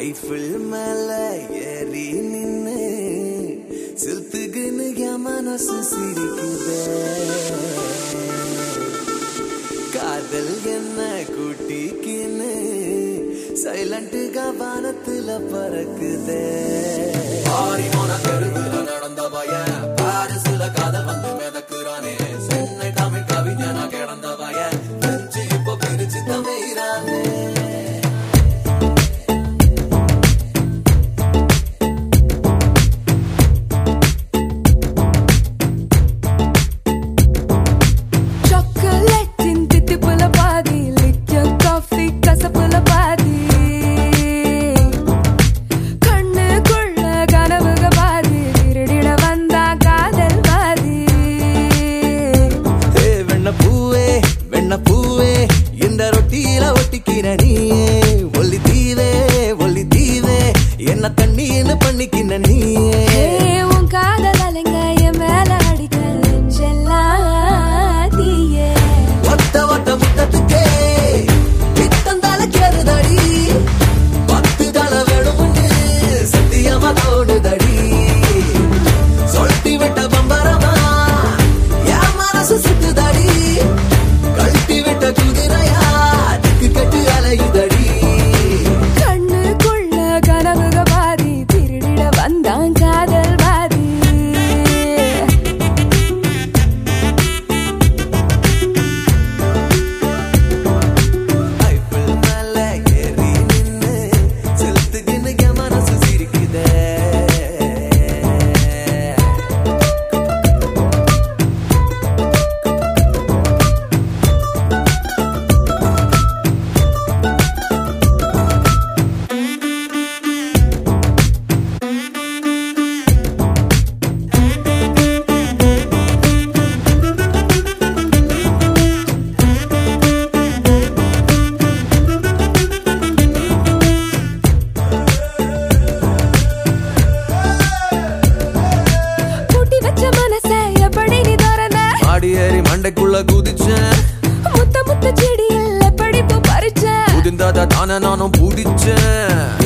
Eiffel மேல ஏறி நின்னு சில்த்துக்குன்னு என் மனசு சிரிக்குதே காதல் என்ன கூட்டிக்கின்னு சைலண்ட்டுగా வானத்துல பறக்குதே ஆரி போன தெருவுல நடந்த பையன் பாரிசுல காதல் வந்து மிதக்குறானே சென்னை தமிழ் கவிஞனா கிடந்த பையன் பிரிச்சு இப்போ பிரிச்சு தமைறானே சாக்லேட்டின் தித்திப்புல பாதி லிக்கர் காஃபி கசப்புல பாதி கண்ணுக்குள்ள கனவுக பாதி திருடிட வந்தா காதல் பாதி ஏ வெண்ண பூவே வெண்ண பூவே இந்த ரொட்டியில ஒட்டிக்கிற நீயே ஒல்லி தீவே ஒல்லி தீவே என்ன தண்ணின்னு பண்ணிக்கின நீயே ஏ, உன் காதல் அலைங்க என் மேல அடிக்க நெஞ்செல்லாம் தீயே ஒத்த ஒத்த முத்தத்துக்கே பித்தந்தால கேறுதடி பத்து தல வேணும்னு சத்தியமா தோணுதடி சொல்லிட்டு விட்ட பம்பரமா என் மனசு சுத்துதடி கழட்டி விட்ட குதிரையா திக்கு கட்டு அலையுதடி கண்ணுக்குள்ள கனவுக பாதி திருடிட வந்தான் காதல் பாதி ஐபிள் மேல ஏறி நின்னு செலுத்துக்குன்னு என் மனசு சிரிக்குதே பூட்டி வச்ச மனசை எப்படி நீ திறந்த ஆடி ஏறி மண்டைக்குள்ள குதிச்சேன் முத்த முத்த செடியில் எப்படி பூ பறிச்ச புதிந்தாத தானே நானும் பூடிச்சேன்